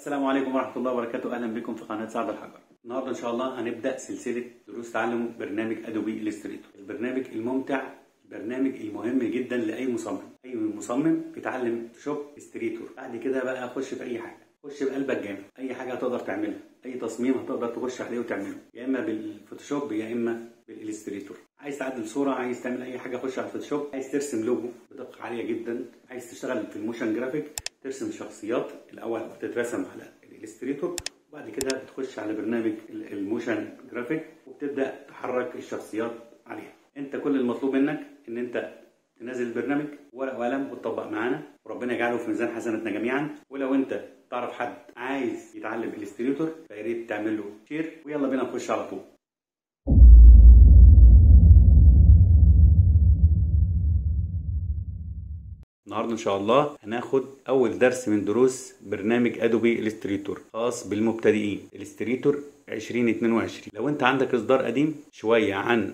السلام عليكم ورحمة الله وبركاته أهلا بكم في قناة سعد الحجر النهاردة إن شاء الله هنبدأ سلسلة دروس تعلم برنامج أدوبي إليستريتور البرنامج الممتع البرنامج المهم جدا لأي مصمم أي مصمم بيتعلم فوتوشوب إليستريتور بعد كده بقى خش في أي حاجة خش بقلبك جامد أي حاجة هتقدر تعملها أي تصميم هتقدر تخش عليه وتعمله يا إما بالفوتوشوب يا إما بالإليستريتور عايز تعدل صورة عايز تعمل أي حاجة خش على الفوتوشوب عايز ترسم لوجو بدقة عالية جدا عايز تشتغل في الموشن جرافيك ترسم شخصيات الأول بتترسم على الإليستريتور وبعد كده بتخش على برنامج الموشن جرافيك وبتبدا تحرك الشخصيات عليها انت كل المطلوب منك ان انت تنزل البرنامج ورقه وقلم وتطبق معانا وربنا يجعله في ميزان حسناتنا جميعا ولو انت تعرف حد عايز يتعلم الستريتور فيا ريت تعمل له شير ويلا بينا نخش على طول النهارده ان شاء الله هناخد اول درس من دروس برنامج ادوبي الستريتور خاص بالمبتدئين الستريتور 2022 لو انت عندك اصدار قديم شويه عن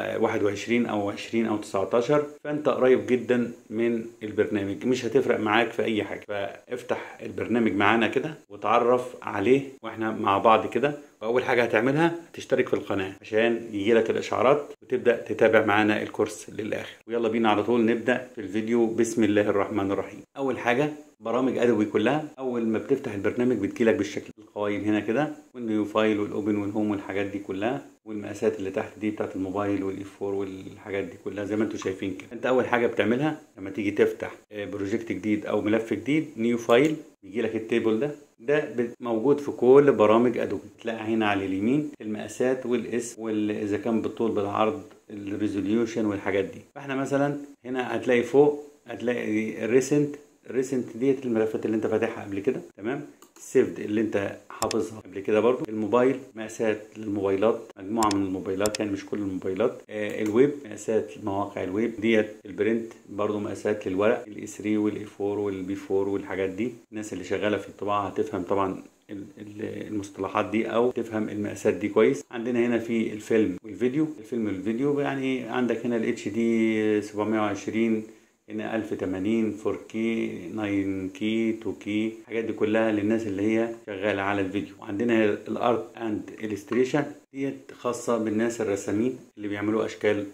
21 او 20 او 19 فانت قريب جدا من البرنامج مش هتفرق معاك في اي حاجه فافتح البرنامج معانا كده وتعرف عليه واحنا مع بعض كده واول حاجه هتعملها هتشترك في القناه عشان يجيلك الاشعارات وتبدا تتابع معانا الكورس للاخر ويلا بينا على طول نبدا في الفيديو بسم الله الرحمن الرحيم اول حاجه برامج ادوبي كلها اول ما بتفتح البرنامج بتجيلك بالشكل القوايم هنا كده والنيو فايل والاوبن والهوم والحاجات دي كلها والمقاسات اللي تحت دي بتاعت الموبايل والاف 4 والحاجات دي كلها زي ما انتم شايفين كده انت اول حاجه بتعملها لما تيجي تفتح بروجكت جديد او ملف جديد نيو فايل يجي لك التيبل ده ده موجود في كل برامج ادوبي تلاقي هنا على اليمين المقاسات والاسم واذا كان بالطول بالعرض الريزوليوشن والحاجات دي فاحنا مثلا هنا هتلاقي فوق هتلاقي الريسنت الريسنت ديت الملفات اللي انت فاتحها قبل كده تمام السيفد اللي انت حافظها قبل كده برضو الموبايل مقاسات للموبايلات مجموعه من الموبايلات يعني مش كل الموبايلات آه الويب مقاسات مواقع الويب ديت البرنت برضو مقاسات للورق الاي 3 والاي 4 والبي 4 والحاجات دي الناس اللي شغاله في الطباعه هتفهم طبعا المصطلحات دي او تفهم المقاسات دي كويس عندنا هنا في الفيلم والفيديو الفيلم والفيديو يعني عندك هنا الاتش دي 720 هنا 1080 4K 9K 2K الحاجات دي كلها للناس اللي هي شغاله على الفيديو وعندنا الارت اند الستريشن ديت خاصه بالناس الرسامين اللي بيعملوا اشكال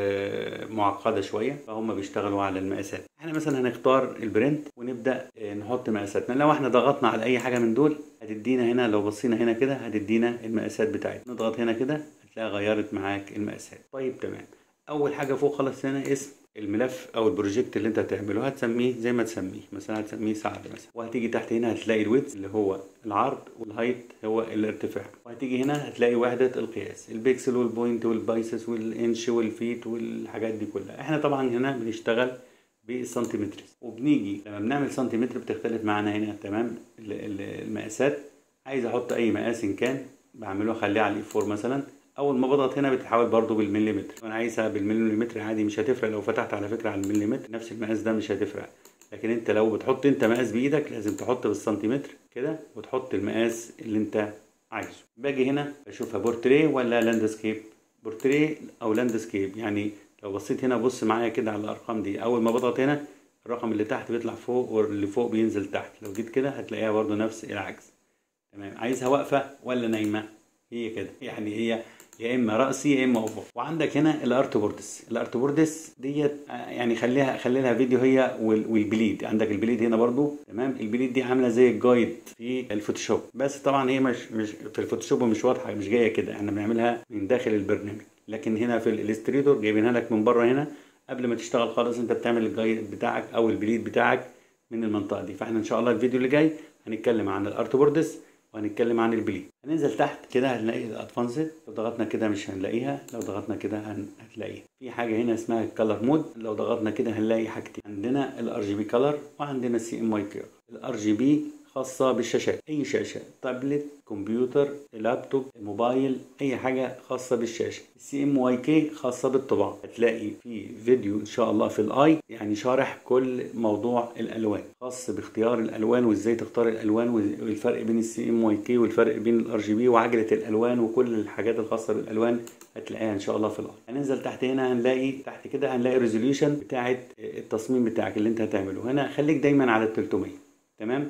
معقده شويه فهم بيشتغلوا على المقاسات احنا مثلا هنختار البرنت ونبدا نحط مقاساتنا لو احنا ضغطنا على اي حاجه من دول هتدينا هنا لو بصينا هنا كده هتدينا المقاسات بتاعتنا نضغط هنا كده هتلاقيها غيرت معاك المقاسات طيب تمام اول حاجه فوق خالص هنا اسم الملف او البروجكت اللي انت هتعمله هتسميه زي ما تسميه مثلا هتسميه سعد مثلا وهتيجي تحت هنا هتلاقي الويدث اللي هو العرض والهايت هو الارتفاع وهتيجي هنا هتلاقي وحده القياس البيكسل والبوينت والبايسس والانش والفيت والحاجات دي كلها احنا طبعا هنا بنشتغل بالسنتيمتر وبنيجي لما بنعمل سنتيمتر بتختلف معانا هنا تمام المقاسات عايز احط اي مقاس ان كان بعمله اخليه على الاي 4 مثلا اول ما بضغط هنا بتحول برضو بالمليمتر وانا عايزها بالمليمتر عادي مش هتفرق لو فتحت على فكره على المليمتر نفس المقاس ده مش هتفرق لكن انت لو بتحط انت مقاس بايدك لازم تحط بالسنتيمتر كده وتحط المقاس اللي انت عايزه باجي هنا بشوفها بورتريه ولا لاندسكيب بورتريه او لاندسكيب يعني لو بصيت هنا بص معايا كده على الارقام دي اول ما بضغط هنا الرقم اللي تحت بيطلع فوق واللي فوق بينزل تحت لو جيت كده هتلاقيها برضو نفس العكس تمام عايزها واقفه ولا نايمه هي كده يعني هي يا اما راسي يا اما افق وعندك هنا الارت بوردس الارت بوردس ديت يعني خليها خلي لها فيديو هي والبليد عندك البليد هنا برضو تمام البليد دي عامله زي الجايد في الفوتوشوب بس طبعا هي مش مش في الفوتوشوب مش واضحه مش جايه كده احنا بنعملها من داخل البرنامج لكن هنا في الالستريتور جايبينها لك من بره هنا قبل ما تشتغل خالص انت بتعمل الجايد بتاعك او البليد بتاعك من المنطقه دي فاحنا ان شاء الله الفيديو اللي جاي هنتكلم عن الارت بوردس وهنتكلم عن البليد هننزل تحت كده هنلاقي الادفانسد لو ضغطنا كده مش هنلاقيها لو ضغطنا كده هتلاقيها في حاجه هنا اسمها الكالر مود لو ضغطنا كده هنلاقي حاجتين عندنا الار جي بي كلر وعندنا السي ام واي كير الار جي بي خاصة بالشاشات أي شاشة تابلت كمبيوتر لابتوب موبايل أي حاجة خاصة بالشاشة السي ام واي كي خاصة بالطباعة هتلاقي في فيديو إن شاء الله في الآي يعني شارح كل موضوع الألوان خاص باختيار الألوان وإزاي تختار الألوان والفرق بين السي ام واي كي والفرق بين الار جي بي وعجلة الألوان وكل الحاجات الخاصة بالألوان هتلاقيها إن شاء الله في الآي هننزل تحت هنا هنلاقي تحت كده هنلاقي الريزوليوشن بتاعة التصميم بتاعك اللي أنت هتعمله هنا خليك دايما على ال 300 تمام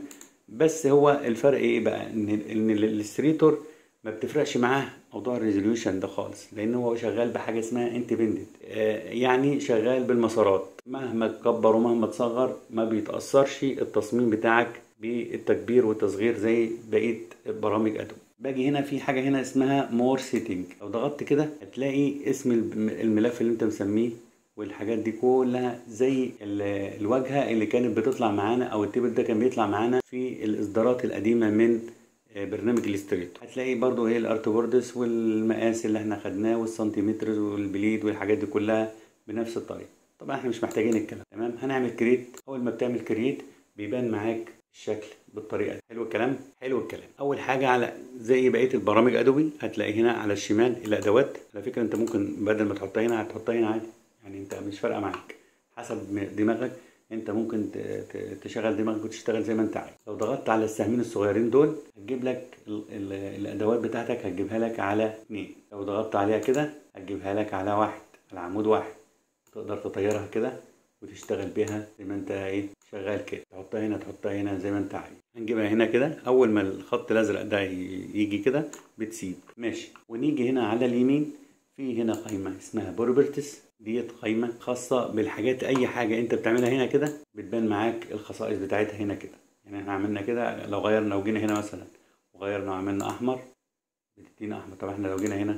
بس هو الفرق ايه بقى ان ان الاستريتور ما بتفرقش معاه موضوع الريزوليوشن ده خالص لان هو شغال بحاجه اسمها اندبندنت يعني شغال بالمسارات مهما تكبر ومهما تصغر ما بيتاثرش التصميم بتاعك بالتكبير والتصغير زي بقيه برامج ادوب باجي هنا في حاجه هنا اسمها مور سيتنج لو ضغطت كده هتلاقي اسم الملف اللي انت مسميه والحاجات دي كلها زي الواجهه اللي كانت بتطلع معانا او التيبل ده كان بيطلع معانا في الاصدارات القديمه من برنامج الاستريتور هتلاقي برضو ايه الارت بوردس والمقاس اللي احنا خدناه والسنتيمتر والبليد والحاجات دي كلها بنفس الطريقه طبعا احنا مش محتاجين الكلام تمام هنعمل كريت اول ما بتعمل كريت بيبان معاك الشكل بالطريقه دي حلو الكلام حلو الكلام اول حاجه على زي بقيه البرامج ادوبي هتلاقي هنا على الشمال الادوات على فكره انت ممكن بدل ما تحطها هنا هتحطها هنا عادي يعني انت مش فارقه معاك حسب دماغك انت ممكن تشغل دماغك وتشتغل زي ما انت عايز لو ضغطت على السهمين الصغيرين دول هتجيب لك ال ال الادوات بتاعتك هتجيبها لك على اتنين لو ضغطت عليها كده هتجيبها لك على واحد على عمود واحد تقدر تطيرها كده وتشتغل بيها زي ما انت ايه شغال كده تحطها هنا تحطها هنا زي ما انت عايز هنجيبها هنا كده اول ما الخط الازرق ده يجي كده بتسيب ماشي ونيجي هنا على اليمين في هنا قائمه اسمها بروبرتس ديت قائمه خاصه بالحاجات اي حاجه انت بتعملها هنا كده بتبان معاك الخصائص بتاعتها هنا كده يعني احنا عملنا كده لو غيرنا لو جينا هنا مثلا وغيرنا وعملنا احمر بتدينا احمر طب احنا لو جينا هنا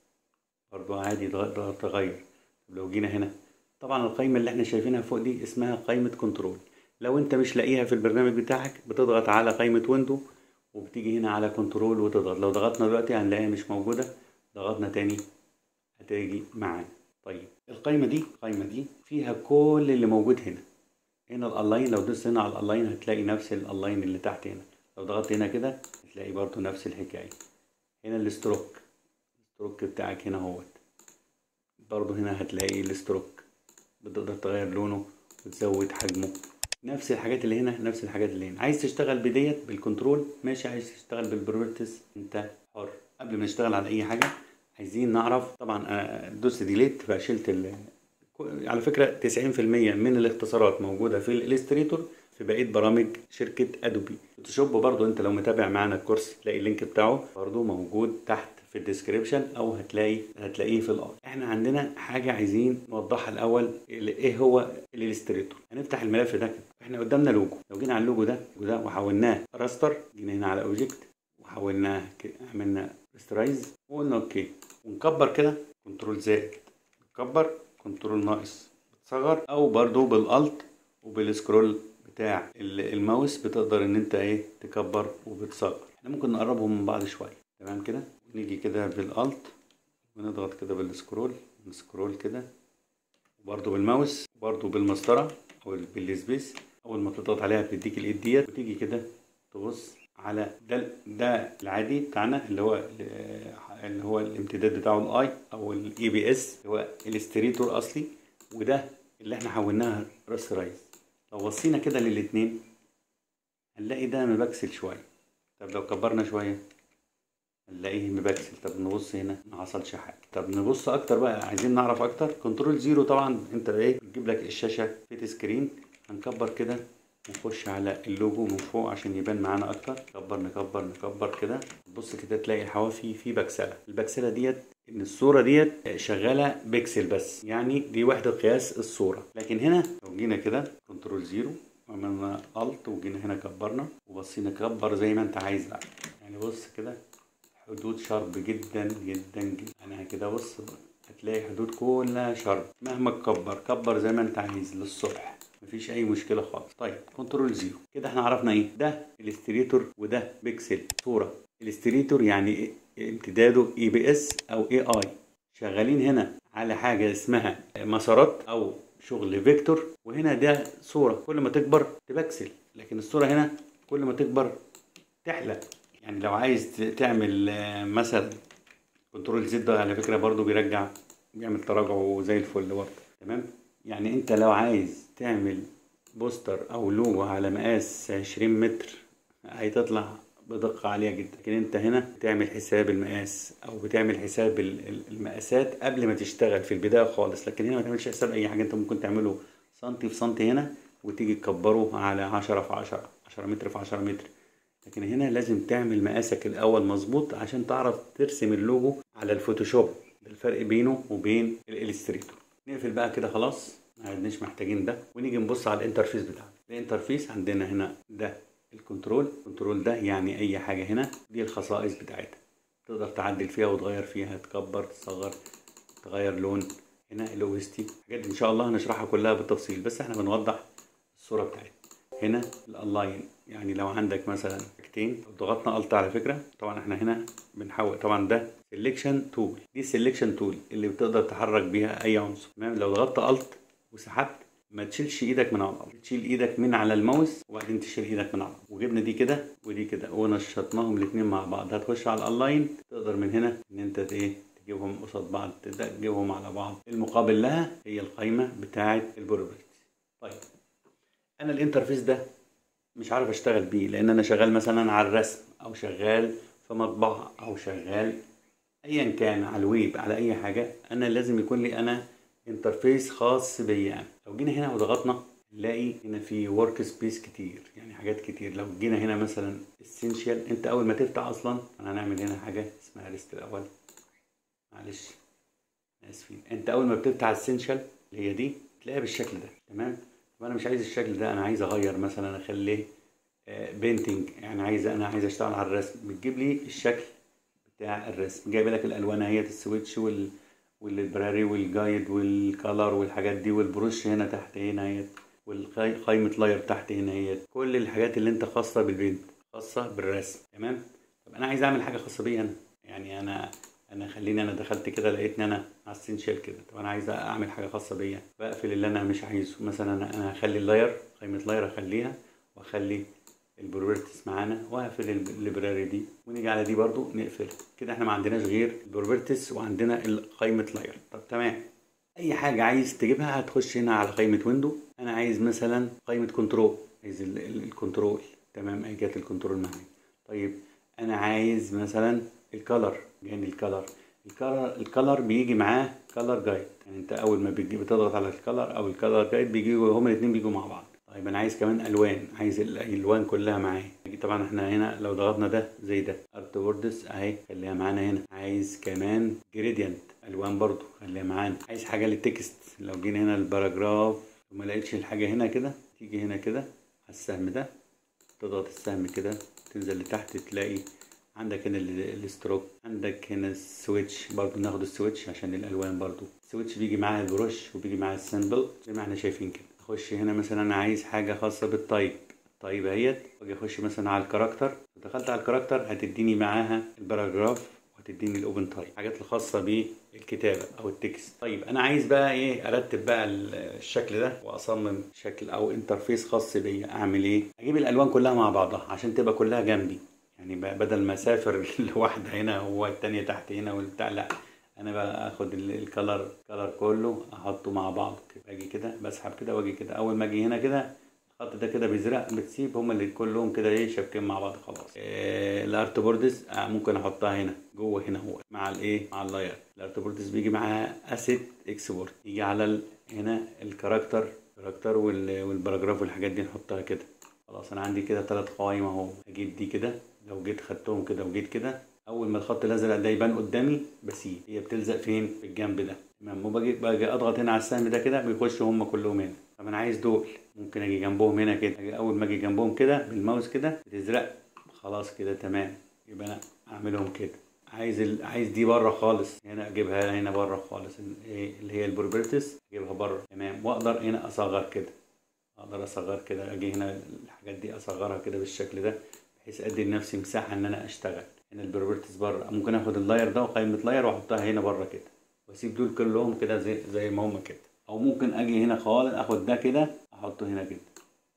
برضو عادي تغير لو جينا هنا طبعا القائمه اللي احنا شايفينها فوق دي اسمها قائمه كنترول لو انت مش لاقيها في البرنامج بتاعك بتضغط على قائمه ويندو وبتيجي هنا على كنترول وتضغط لو ضغطنا دلوقتي هنلاقيها مش موجوده ضغطنا تاني هتيجي معانا طيب القائمه دي القائمه دي فيها كل اللي موجود هنا هنا الالاين لو دوست هنا على الالاين هتلاقي نفس الالاين اللي تحت هنا لو ضغطت هنا كده هتلاقي برضو نفس الحكايه هنا الاستروك الاستروك بتاعك هنا اهوت برضو هنا هتلاقي الاستروك بتقدر تغير لونه وتزود حجمه نفس الحاجات اللي هنا نفس الحاجات اللي هنا عايز تشتغل بديت بالكنترول ماشي عايز تشتغل بالبروبرتس انت حر قبل ما نشتغل على اي حاجه عايزين نعرف طبعا دوست ديليت فشلت ال... على فكره 90% من الاختصارات موجوده في الالستريتور في بقيه برامج شركه ادوبي فوتوشوب برضو انت لو متابع معانا الكورس تلاقي اللينك بتاعه برضو موجود تحت في الديسكريبشن او هتلاقي هتلاقيه في الارض احنا عندنا حاجه عايزين نوضحها الاول ايه هو الالستريتور هنفتح الملف ده احنا قدامنا لوجو لو جينا على اللوجو ده وده وحولناه راستر جينا هنا على اوبجكت وحولناه عملنا ريسترايز وقلنا اوكي ونكبر كده كنترول زائد نكبر كنترول ناقص بتصغر او برضو بالالت وبالسكرول بتاع الماوس بتقدر ان انت ايه تكبر وبتصغر احنا ممكن نقربهم من بعض شويه تمام كده ونيجي كده بالالت ونضغط كده بالسكرول نسكرول كده وبرضو بالماوس وبرضو بالمسطره او بالسبيس اول ما تضغط عليها بتديك الايد ديت وتيجي كده تبص على ده ده العادي بتاعنا اللي هو اللي هو الامتداد بتاعه الاي او الاي بي اس اللي هو الاستريتور اصلي وده اللي احنا حولناها راسترايز لو بصينا كده للاتنين هنلاقي ده مبكسل شويه طب لو كبرنا شويه هنلاقيه مبكسل طب نبص هنا ما حصلش حاجه طب نبص اكتر بقى عايزين نعرف اكتر كنترول زيرو طبعا انت ايه بتجيب لك الشاشه فيت سكرين هنكبر كده ونخش على اللوجو من فوق عشان يبان معانا اكتر نكبر نكبر نكبر كده تبص كده تلاقي الحوافي في بكسله البكسله ديت ان الصوره ديت شغاله بيكسل بس يعني دي وحده قياس الصوره لكن هنا لو جينا كده كنترول زيرو عملنا الت وجينا هنا كبرنا وبصينا كبر زي ما انت عايز بقى يعني بص كده حدود شرب جدا جدا جدا انا كده بص هتلاقي حدود كلها شرب مهما تكبر كبر زي ما انت عايز للصبح مفيش اي مشكله خالص طيب كنترول زيرو كده احنا عرفنا ايه ده الاستريتور وده بيكسل صوره الاستريتور يعني إيه؟ امتداده اي بي اس او اي اي شغالين هنا على حاجه اسمها مسارات او شغل فيكتور وهنا ده صوره كل ما تكبر تبكسل لكن الصوره هنا كل ما تكبر تحلى يعني لو عايز تعمل مثلا كنترول زد ده على فكره برضو بيرجع بيعمل تراجع زي الفل برضه تمام يعني انت لو عايز تعمل بوستر او لوجو على مقاس 20 متر هتطلع بدقة عالية جدا لكن انت هنا بتعمل حساب المقاس او بتعمل حساب المقاسات قبل ما تشتغل في البداية خالص لكن هنا ما تعملش حساب اي حاجة انت ممكن تعمله سنتي في سنتي هنا وتيجي تكبره على 10 في 10 10 متر في 10 متر لكن هنا لازم تعمل مقاسك الاول مظبوط عشان تعرف ترسم اللوجو على الفوتوشوب ده الفرق بينه وبين الالستريتور نقفل بقى كده خلاص ما عدناش محتاجين ده ونيجي نبص على الانترفيس بتاعنا الانترفيس عندنا هنا ده الكنترول الكنترول ده يعني اي حاجه هنا دي الخصائص بتاعتها تقدر تعدل فيها وتغير فيها تكبر تصغر تغير لون هنا الاو اس تي الحاجات دي ان شاء الله هنشرحها كلها بالتفصيل بس احنا بنوضح الصوره بتاعتها هنا الالاين يعني لو عندك مثلا حاجتين ضغطنا الت على فكره طبعا احنا هنا بنحول طبعا ده سيلكشن تول دي سيلكشن تول اللي بتقدر تحرك بيها اي عنصر تمام لو ضغطت الت وسحبت ما تشيلش ايدك من على الارض تشيل ايدك من على الماوس وبعدين تشيل ايدك من على الارض وجبنا دي كده ودي كده ونشطناهم الاثنين مع بعض هتخش على الالاين تقدر من هنا ان انت ايه تجيبهم قصاد بعض تبدا تجيبهم على بعض المقابل لها هي القائمه بتاعه البروبرتي طيب انا الانترفيس ده مش عارف اشتغل بيه لان انا شغال مثلا على الرسم او شغال في مطبعه او شغال ايا كان على الويب على اي حاجه انا لازم يكون لي انا انترفيس خاص بيا انا لو جينا هنا وضغطنا نلاقي هنا في ورك سبيس كتير يعني حاجات كتير لو جينا هنا مثلا اسينشال انت اول ما تفتح اصلا انا هنعمل هنا حاجه اسمها ليست الاول معلش اسفين انت اول ما بتفتح اسينشال اللي هي دي تلاقيها بالشكل ده تمام طب انا مش عايز الشكل ده انا عايز اغير مثلا اخليه بينتنج يعني عايز انا عايز اشتغل على الرسم بتجيب لي الشكل بتاع الرسم جايب لك الالوان اهيت السويتش وال والبراري والجايد والكالر والحاجات دي والبروش هنا تحت هنا اهيت والقائمة لاير تحت هنا اهيت كل الحاجات اللي انت خاصة بالبينت خاصة بالرسم تمام طب انا عايز اعمل حاجة خاصة بيا انا يعني انا انا خليني انا دخلت كده لقيتني انا على السنشال كده طب انا عايز اعمل حاجه خاصه بيا بقفل اللي انا مش عايزه مثلا انا انا هخلي اللاير قائمه لاير اخليها واخلي البروبرتيز معانا واقفل الليبراري دي ونيجي على دي برضو نقفلها كده احنا ما عندناش غير البروبرتيز وعندنا قائمه لاير طب تمام اي حاجه عايز تجيبها هتخش هنا على قائمه ويندو انا عايز مثلا قائمه كنترول عايز الكنترول تمام اهي جت الكنترول معايا طيب انا عايز مثلا الكالر يعني الكالر الكالر الكالر بيجي معاه كالر جايد يعني انت اول ما بتجي بتضغط على الكالر او الكالر جايد بيجوا هما الاثنين بيجوا مع بعض طيب انا عايز كمان الوان عايز الالوان كلها معايا طبعا احنا هنا لو ضغطنا ده زي ده ارت بوردس اهي خليها معانا هنا عايز كمان جريدينت الوان برضو خليها معانا عايز حاجه للتكست لو جينا هنا الباراجراف وما لقيتش الحاجه هنا كده تيجي هنا كده على السهم ده تضغط السهم كده تنزل لتحت تلاقي عندك هنا الستروك عندك هنا السويتش برضو ناخد السويتش عشان الالوان برضو السويتش بيجي معاه البروش وبيجي معاه السامبل زي ما احنا شايفين كده اخش هنا مثلا انا عايز حاجه خاصه بالتايب التايب اهيت واجي اخش مثلا على الكاركتر دخلت على الكاركتر هتديني معاها الباراجراف وهتديني الاوبن تايب الحاجات الخاصه بالكتابه او التكست طيب انا عايز بقى ايه ارتب بقى الشكل ده واصمم شكل او انترفيس خاص بيا اعمل ايه اجيب الالوان كلها مع بعضها عشان تبقى كلها جنبي يعني بدل ما اسافر لواحده هنا والتانية تحت هنا والبتاع لا انا بقى اخد الكلر كلر كله احطه مع بعض باجي كده بسحب كده واجي كده اول ما اجي هنا كده الخط ده كده بيزرق بتسيب هما اللي كلهم كده ايه شابكين مع بعض خلاص إيه الارت بوردز آه ممكن احطها هنا جوه هنا هو مع الايه مع اللاير الارت بوردز بيجي معاها اسيت اكسبورت يجي على هنا الكاركتر الكاركتر والباراجراف والحاجات دي نحطها كده خلاص انا عندي كده ثلاث قوائم اهو اجيب دي كده لو جيت خدتهم كده وجيت كده اول ما الخط الازرق ده يبان قدامي بسيب هي بتلزق فين في الجنب ده تمام وباجي باجي اضغط هنا على السهم ده كده بيخشوا هم كلهم هنا طب انا عايز دول ممكن اجي جنبهم هنا كده أجي اول ما اجي جنبهم كده بالماوس كده بتزرق خلاص كده تمام يبقى انا اعملهم كده عايز ال... عايز دي بره خالص هنا اجيبها هنا بره خالص ايه اللي هي البروبرتس اجيبها بره تمام واقدر هنا اصغر كده اقدر اصغر كده اجي هنا الحاجات دي اصغرها كده بالشكل ده بحيث ادي لنفسي مساحه ان انا اشتغل هنا البروبرتيز بره ممكن اخد اللاير ده وقائمه لاير واحطها هنا بره كده واسيب دول كلهم كده زي زي ما هم كده او ممكن اجي هنا خالص اخد ده كده احطه هنا كده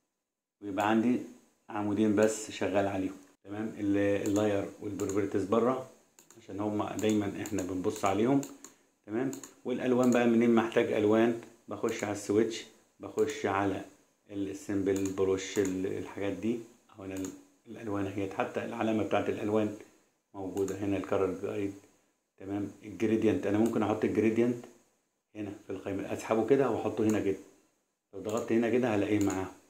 ويبقى عندي عمودين بس شغال عليهم تمام اللاير والبروبرتيز بره عشان هما دايما احنا بنبص عليهم تمام والالوان بقى منين محتاج الوان بخش على السويتش بخش على السيمبل بروش الحاجات دي او انا الالوان اهي حتى العلامه بتاعت الالوان موجوده هنا الكرر جايد تمام الجريدينت انا ممكن احط الجريدينت هنا في القائمه اسحبه كده واحطه هنا كده لو ضغطت هنا كده هلاقيه معاه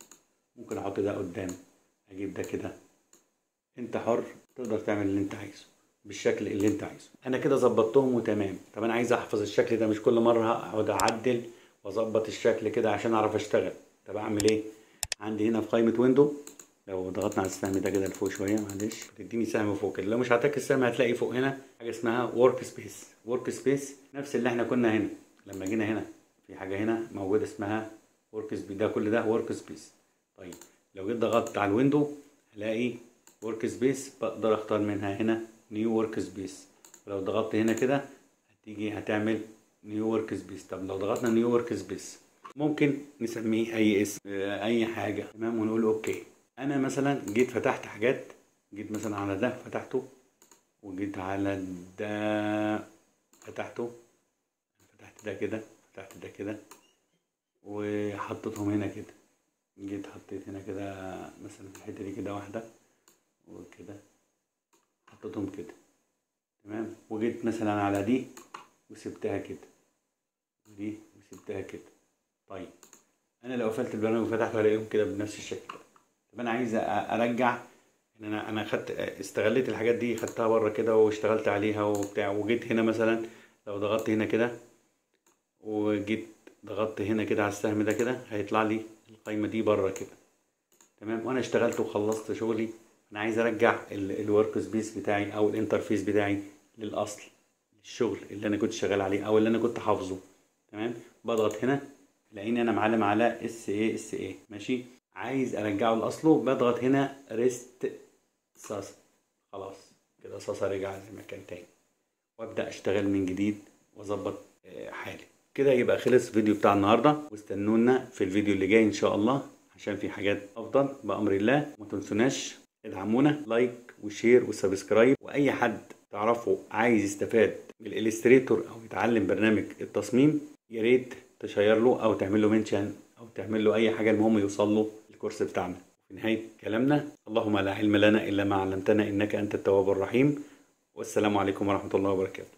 ممكن احط ده قدام اجيب ده كده انت حر تقدر تعمل اللي انت عايزه بالشكل اللي انت عايزه انا كده ظبطتهم وتمام طب انا عايز احفظ الشكل ده مش كل مره اقعد اعدل واظبط الشكل كده عشان اعرف اشتغل طب اعمل ايه عندي هنا في قائمه ويندو لو ضغطنا على السهم ده كده لفوق شويه معلش بتديني سهم فوق كده لو مش هتك السهم هتلاقي فوق هنا حاجه اسمها ورك سبيس ورك سبيس نفس اللي احنا كنا هنا لما جينا هنا في حاجه هنا موجوده اسمها ورك سبيس ده كل ده ورك سبيس طيب لو جيت ضغطت على الويندو هلاقي ورك سبيس بقدر اختار منها هنا نيو ورك سبيس ولو ضغطت هنا كده هتيجي هتعمل نيو ورك سبيس طب لو ضغطنا نيو ورك سبيس ممكن نسميه اي اسم آه، اي حاجه تمام ونقول اوكي انا مثلا جيت فتحت حاجات جيت مثلا على ده فتحته وجيت على ده فتحته فتحت ده كده فتحت ده كده وحطيتهم هنا كده جيت حطيت هنا كده مثلا في الحته دي كده واحده وكده حطيتهم كده تمام وجيت مثلا على دي وسبتها كده ودي وسبتها كده طيب انا لو قفلت البرنامج وفتحته هلاقيهم كده بنفس الشكل طب انا عايز أ- ارجع ان انا انا خدت استغليت الحاجات دي خدتها بره كده واشتغلت عليها وبتاع وجيت هنا مثلا لو ضغطت هنا كده وجيت ضغطت هنا كده على السهم ده كده هيطلع لي القايمه دي بره كده تمام وانا اشتغلت وخلصت شغلي انا عايز ارجع الورك سبيس بتاعي او الانترفيس بتاعي للاصل الشغل اللي انا كنت شغال عليه او اللي انا كنت حافظه تمام بضغط هنا تلاقيني انا معلم على اس اي اس اي ماشي عايز ارجعه لاصله بضغط هنا ريست صاص خلاص كده صاصة رجع لمكان تاني وابدا اشتغل من جديد واظبط آه، حالي كده يبقى خلص الفيديو بتاع النهارده واستنونا في الفيديو اللي جاي ان شاء الله عشان في حاجات افضل بامر الله وما تنسوناش ادعمونا لايك وشير وسبسكرايب واي حد تعرفه عايز يستفاد من الالستريتور او يتعلم برنامج التصميم يا ريت تشير له او تعمل له منشن او تعمل له اي حاجه المهم يوصل له الكورس بتاعنا في نهايه كلامنا اللهم لا علم لنا الا ما علمتنا انك انت التواب الرحيم والسلام عليكم ورحمه الله وبركاته